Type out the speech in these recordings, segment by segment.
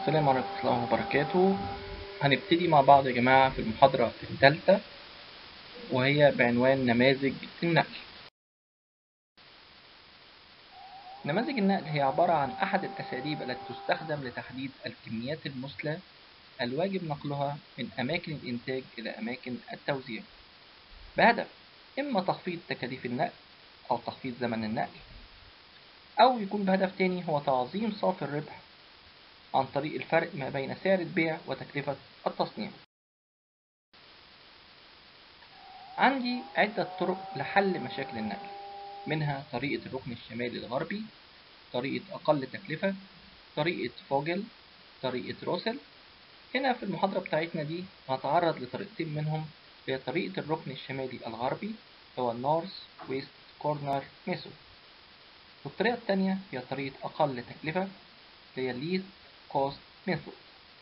السلام عليكم ورحمة الله وبركاته هنبتدي مع بعض يا جماعة في المحاضرة الثالثة وهي بعنوان نماذج النقل نماذج النقل هي عبارة عن أحد الأساليب التي تستخدم لتحديد الكميات المثلى الواجب نقلها من أماكن الإنتاج إلى أماكن التوزيع بهدف إما تخفيض تكاليف النقل أو تخفيض زمن النقل أو يكون بهدف تاني هو تعظيم صافي الربح عن طريق الفرق ما بين سعر البيع وتكلفة التصنيع عندي عدة طرق لحل مشاكل النقل منها طريقة الركن الشمالي الغربي طريقة أقل تكلفة طريقة فوجل طريقة روسل هنا في المحاضرة بتاعتنا دي هنتعرض لطريقتين منهم هي طريقة الركن الشمالي الغربي هو النورث ويست كورنر ميثود والطريقة التانية هي طريقة أقل تكلفة اللي هي least cost method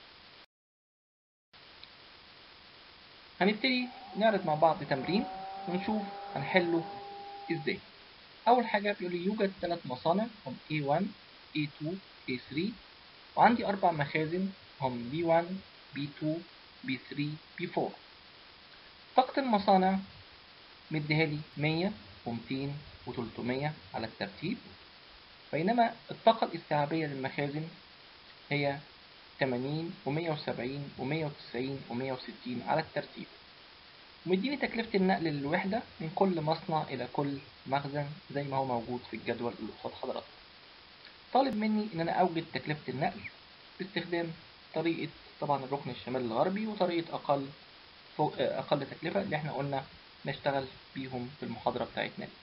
هنبتدي نعرض مع بعض تمرين ونشوف هنحله ازاي أول حاجة بيقول لي يوجد ثلاث مصانع هم A1 A2 A3 وعندي أربع مخازن هم B1 B2 B3 B4 طاقة المصانع مديهالي 100 و200 و300 على الترتيب بينما الطاقة الاستيعابية للمخازن هي 80 و170 و190 و160 على الترتيب ومديني تكلفة النقل للوحدة من كل مصنع إلى كل مخزن زي ما هو موجود في الجدول اللي قصاد حضراتكم طالب مني إن أنا أوجد تكلفة النقل باستخدام طريقة طبعا الركن الشمالي الغربي وطريقة أقل فوق أقل تكلفة اللي احنا قلنا نشتغل بيهم في المحاضرة بتاعتنا دي.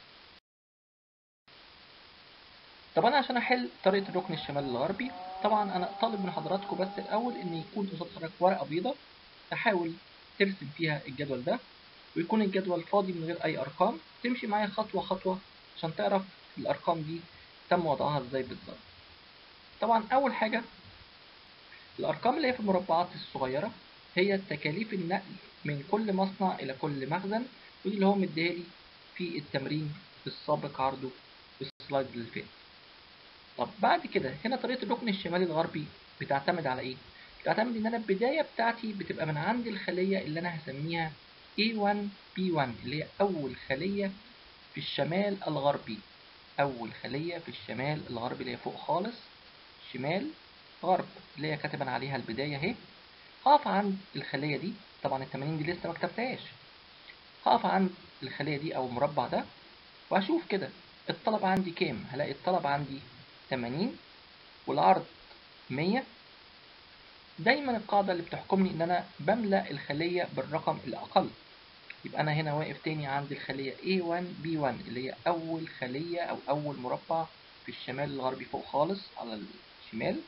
طب أنا عشان أحل طريقة الركن الشمالي الغربي طبعا أنا طالب من حضراتكم بس الأول إن يكون قصاد حضرتك ورقة بيضاء تحاول ترسم فيها الجدول ده ويكون الجدول فاضي من غير أي أرقام تمشي معايا خطوة خطوة عشان تعرف الأرقام دي تم وضعها إزاي بالظبط طبعا أول حاجة الأرقام اللي هي في المربعات الصغيرة هي تكاليف النقل من كل مصنع إلى كل مخزن ودي اللي هو مديهالي في التمرين السابق عرضه في السلايد اللي فات طب بعد كده هنا طريقة الركن الشمالي الغربي بتعتمد على إيه؟ بتعتمد إن أنا البداية بتاعتي بتبقى من عند الخلية اللي أنا هسميها A1 B1 اللي هي أول خلية في الشمال الغربي أول خلية في الشمال الغربي اللي هي فوق خالص شمال غرب اللي هي كاتبا عليها البداية أهي هقف عند الخلية دي طبعا التمانين دي لسه ما كتبتهاش هقف عند الخلية دي أو المربع ده وهشوف كده الطلب عندي كام هلاقي الطلب عندي 80 والعرض 100 دايما القاعدة اللي بتحكمني ان انا بملأ الخلية بالرقم الاقل يبقى انا هنا واقف تاني عند الخلية A1 B1 اللي هي اول خلية او اول مربع في الشمال الغربي فوق خالص على الشمال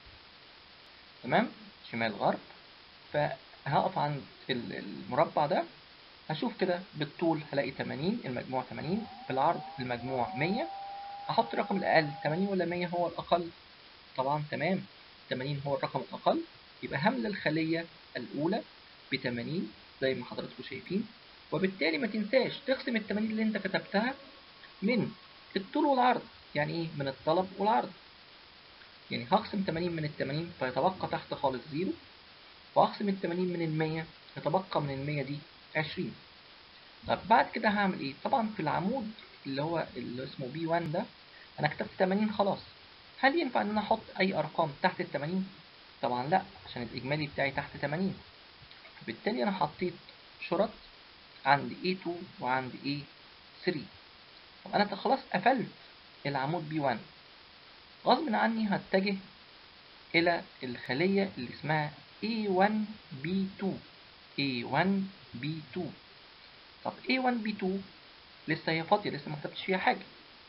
تمام شمال غرب فهقف عند المربع ده هشوف كده بالطول هلاقي 80 المجموع 80 بالعرض المجموع 100 احط الرقم الاقل 80 ولا 100 هو الاقل طبعا تمام 80 هو الرقم الاقل يبقى هملى الخلية الاولى ب 80 زي ما حضراتكم شايفين وبالتالي ما تنساش تقسم ال 80 اللي انت كتبتها من الطول والعرض يعني ايه من الطلب والعرض يعني هقسم 80 من ال 80 فيتبقى تحت خالص زيرو وهقسم ال 80 من ال 100 يتبقى من ال 100 دي 20 طب بعد كده هعمل ايه طبعا في العمود اللي هو اللي اسمه بي 1 ده انا كتبت 80 خلاص هل ينفع ان انا احط اي ارقام تحت ال 80 طبعا لا عشان الاجمالي بتاعي تحت 80 فبالتالي انا حطيت شرط عند A2 وعند A3 طب انا خلاص قفلت العمود بي 1 غصب عني هتجه الى الخلية اللي اسمها A1 B2 A1 B2 طب A1 B2 لسه هي فاضية لسه ما كتبتش فيها حاجة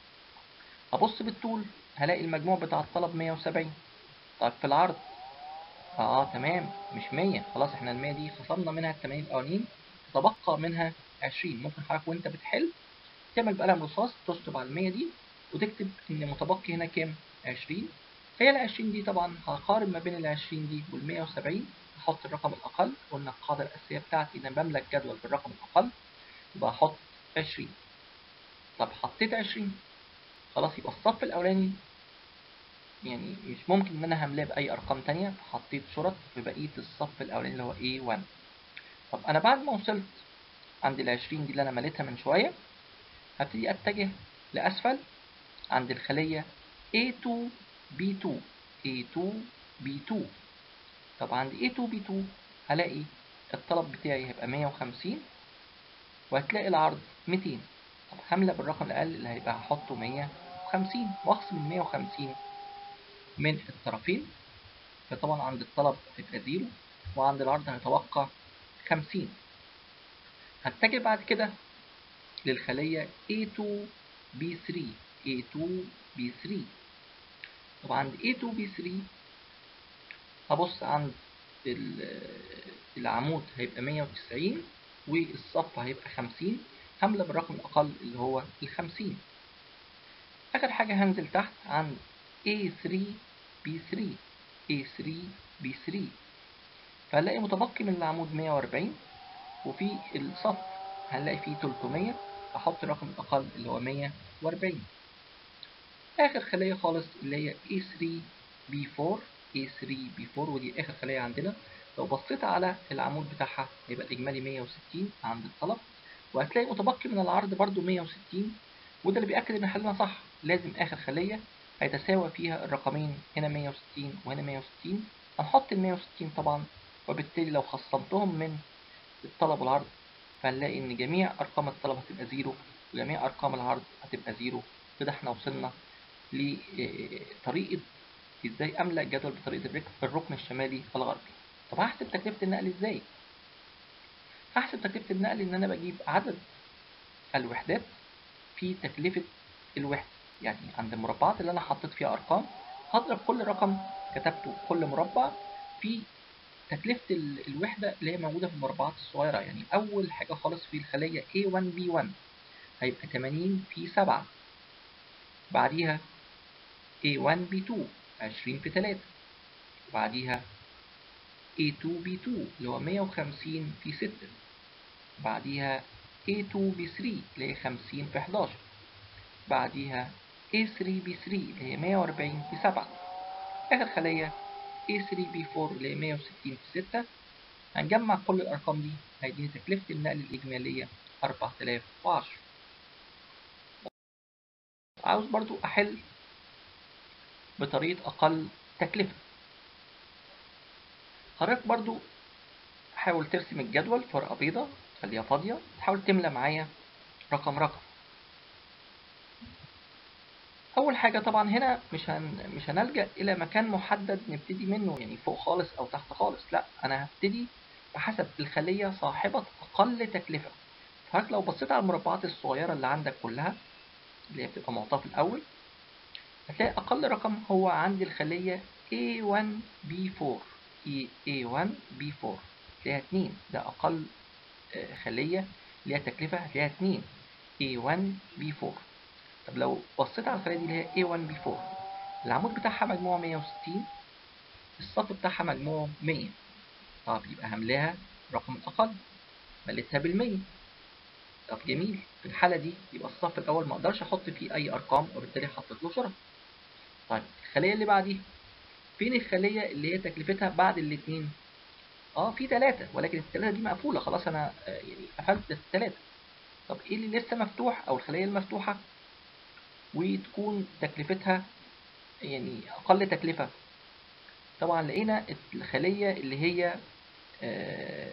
أبص بالطول هلاقي المجموع بتاع الطلب 170 طيب في العرض اه تمام مش 100 خلاص احنا ال 100 دي خصمنا منها ال 80 الأولانيين تبقى منها 20 ممكن حضرتك وانت بتحل تعمل بقلم رصاص تشطب على ال 100 دي وتكتب ان متبقي هنا كام 20 هي ال 20 دي طبعا هقارن ما بين ال 20 دي وال 170 احط الرقم الاقل قلنا القاعده الاساسيه بتاعتي ان انا بملى الجدول بالرقم الاقل يبقى احط 20 طب حطيت 20 خلاص يبقى الصف الاولاني يعني مش ممكن ان انا هملاه باي ارقام تانية فحطيت شرط في بقية الصف الاولاني اللي هو A1 طب انا بعد ما وصلت عند ال 20 دي اللي انا مليتها من شوية هبتدي اتجه لاسفل عند الخلية A2 B2 A2 B2 طب عند A2 B2 هلاقي الطلب بتاعي هيبقى 150 وهتلاقي العرض 200 طب هملى بالرقم الأقل اللي هيبقى هحطه 150 وأخصم ال 150 من الطرفين فطبعا عند الطلب هيبقى زيرو وعند العرض هيتوقع 50 هتجه بعد كده للخلية A2 B3 A2 B3 طب عند A2 B3 هبص عند العمود هيبقى 190 والصف هيبقى 50 هملى بالرقم الأقل اللي هو ال 50 آخر حاجة هنزل تحت عند A3 B3 A3 B3 فهنلاقي متبقي من العمود 140 وفي الصف هنلاقي فيه 300 أحط الرقم الأقل اللي هو 140 آخر خلية خالص اللي هي A3 B4 A3 B4 ودي آخر خلية عندنا لو بصيت على العمود بتاعها هيبقى الإجمالي 160 عند الطلب وهتلاقي متبقي من العرض برضو 160 وده اللي بيأكد إن حلنا صح لازم آخر خلية هيتساوى فيها الرقمين هنا 160 وهنا 160 هنحط ال 160 طبعا وبالتالي لو خصمتهم من الطلب والعرض فهنلاقي إن جميع أرقام الطلب هتبقى زيرو وجميع أرقام العرض هتبقى زيرو كده احنا وصلنا لطريقة ازاي املأ الجدول بطريقة الركن الشمالي الغربي طب هحسب تكلفة النقل ازاي هحسب تكلفة النقل ان انا بجيب عدد الوحدات في تكلفة الوحدة يعني عند المربعات اللي انا حطيت فيها ارقام هضرب كل رقم كتبته كل مربع في تكلفة الوحدة اللي هي موجودة في المربعات الصغيرة يعني أول حاجة خالص في الخلية A1B1 هيبقى 80 في 7 بعديها A1B2 20 في 3 وبعديها A2B2 اللي هو 150 في 6 بعديها A2B3 اللي هي 50 في 11 بعديها A3B3 اللي هي 140 في 7 آخر خلية A3B4 اللي هي 160 في 6 هنجمع كل الأرقام دي هيديني تكلفة النقل الإجمالية 4010 عاوز برضو أحل بطريقة أقل تكلفة حضرتك برضو حاول ترسم الجدول في ورقة بيضة خليها فاضية تحاول تملى معايا رقم رقم أول حاجة طبعا هنا مش هن... مش هنلجأ إلى مكان محدد نبتدي منه يعني فوق خالص أو تحت خالص لا أنا هبتدي بحسب الخلية صاحبة أقل تكلفة فهك لو بصيت على المربعات الصغيرة اللي عندك كلها اللي هي بتبقى معطاة في الأول هتلاقي أقل رقم هو عندي الخلية A1B4 A1B4 هتلاقيها 2 ده أقل خلية ليها تكلفة هتلاقيها 2 A1B4 طب لو بصيت على الخلية دي اللي هي A1B4 العمود بتاعها مجموعه 160 الصف بتاعها مجموعه 100 طب يبقى هملاها رقم الأقل مليتها بالمية طب جميل في الحالة دي يبقى الصف الأول ما أقدرش أحط فيه أي أرقام وبالتالي حطيت له شرط طيب الخلية اللي بعديها فين الخلية اللي هي تكلفتها بعد الاتنين اه في تلاتة ولكن التلاتة دي مقفولة خلاص أنا آه يعني قفلت التلاتة طب ايه اللي لسه مفتوح أو الخلية المفتوحة وتكون تكلفتها يعني أقل تكلفة طبعا لقينا الخلية اللي هي آه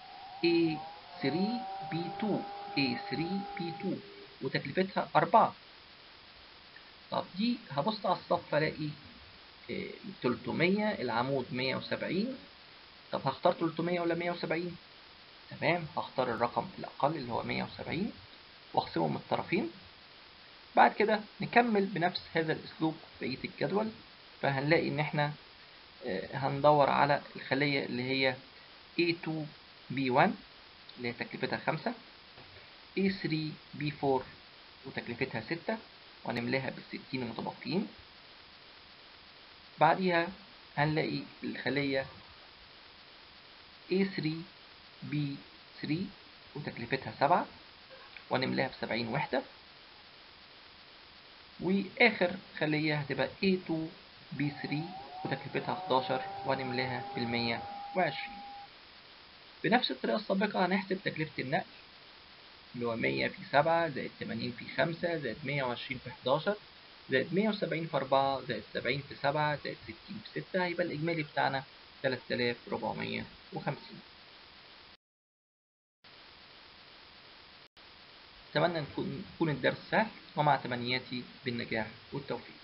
A3B2 A3B2 وتكلفتها أربعة طب دي هبص على الصف ألاقي آه 300 العمود 170 طب هختار 300 ولا 170 تمام هختار الرقم الأقل اللي هو 170 واقسمه من الطرفين بعد كده نكمل بنفس هذا الأسلوب بقية الجدول فهنلاقي إن إحنا هندور على الخلية اللي هي A2B1 اللي هي تكلفتها خمسة A3B4 وتكلفتها ستة ونملاها بالستين المتبقيين بعديها هنلاقي الخلية A3B3 وتكلفتها سبعة ونملاها بسبعين وحدة وآخر خلية هتبقى A2 بي 3 وتكلفتها 11 وهنملاها بالمية وعشرين بنفس الطريقة السابقة هنحسب تكلفة النقل اللي هو مية في سبعة زائد تمانين في خمسة زائد مية وعشرين في حداشر زائد مية وسبعين في أربعة زائد سبعين في سبعة زائد ستين في ستة هيبقى الإجمالي بتاعنا تلات آلاف ربعمية وخمسين أتمنى يكون الدرس سهل ومع تمنياتي بالنجاح والتوفيق